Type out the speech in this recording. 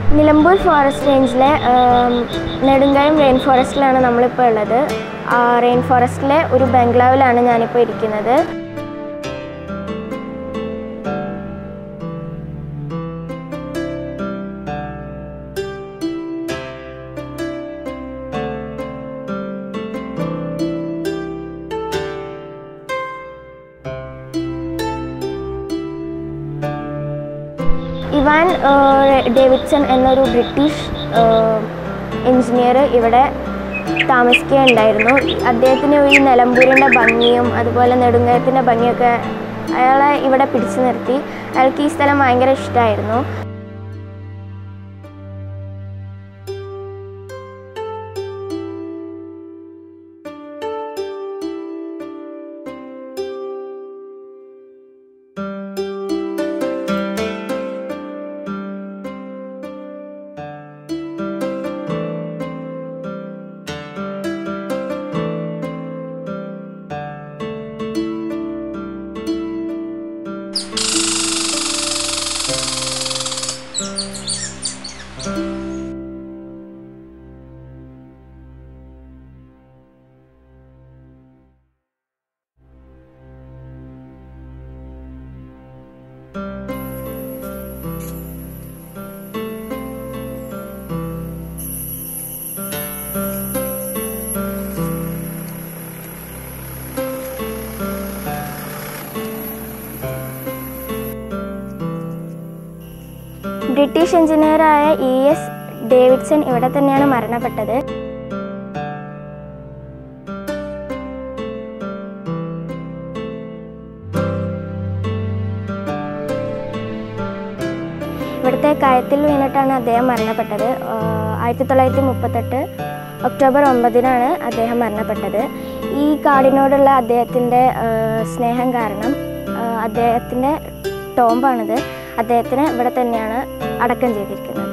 Nilambur forest റേഞ്ചിലെ ആം, നെടുങ്കായം rain ഫോറസ്റ്റിലാണ് നമ്മളിപ്പോൾ ഉള്ളത് ആ റെയിൻ ഫോറസ്റ്റിലെ ഒരു ബംഗ്ലാവിലാണ് ഞാനിപ്പോൾ ഇരിക്കുന്നത് ഇവാൻ ഏഹ്, ഡേവിഡ്സൺ എന്നൊരു ബ്രിട്ടീഷ് എഞ്ചിനീയർ ഇവിടെ താമസിക്കുകയുണ്ടായിരുന്നു അദ്ദേഹത്തിന് ഈ നിലമ്പൂരിൻ്റെ ഭംഗിയും അതുപോലെ നെടുങ്കയത്തിൻ്റെ ഭംഗിയൊക്കെ അയാളെ ഇവിടെ പിടിച്ചു നിർത്തി അയാൾക്ക് ഈ സ്ഥലം ഭയങ്കര ഇഷ്ടമായിരുന്നു ബ്രിട്ടീഷ് എഞ്ചിനീയറായ ഇ എസ് ഡേവിഡ്സൺ ഇവിടെ തന്നെയാണ് മരണപ്പെട്ടത് ഇവിടുത്തെ കയത്തിൽ വീണിട്ടാണ് അദ്ദേഹം മരണപ്പെട്ടത് ആഹ് ആയിരത്തി തൊള്ളായിരത്തി മുപ്പത്തെട്ട് ഒക്ടോബർ ഒമ്പതിനാണ് അദ്ദേഹം മരണപ്പെട്ടത് ഈ കാടിനോടുള്ള അദ്ദേഹത്തിൻ്റെ ആഹ് സ്നേഹം കാരണം ആഹ് അദ്ദേഹത്തിൻ്റെ ടോംബാണിത് അദ്ദേഹത്തിന് ഇവിടെ തന്നെയാണ് അടക്കം ചെയ്തിരിക്കുന്നത്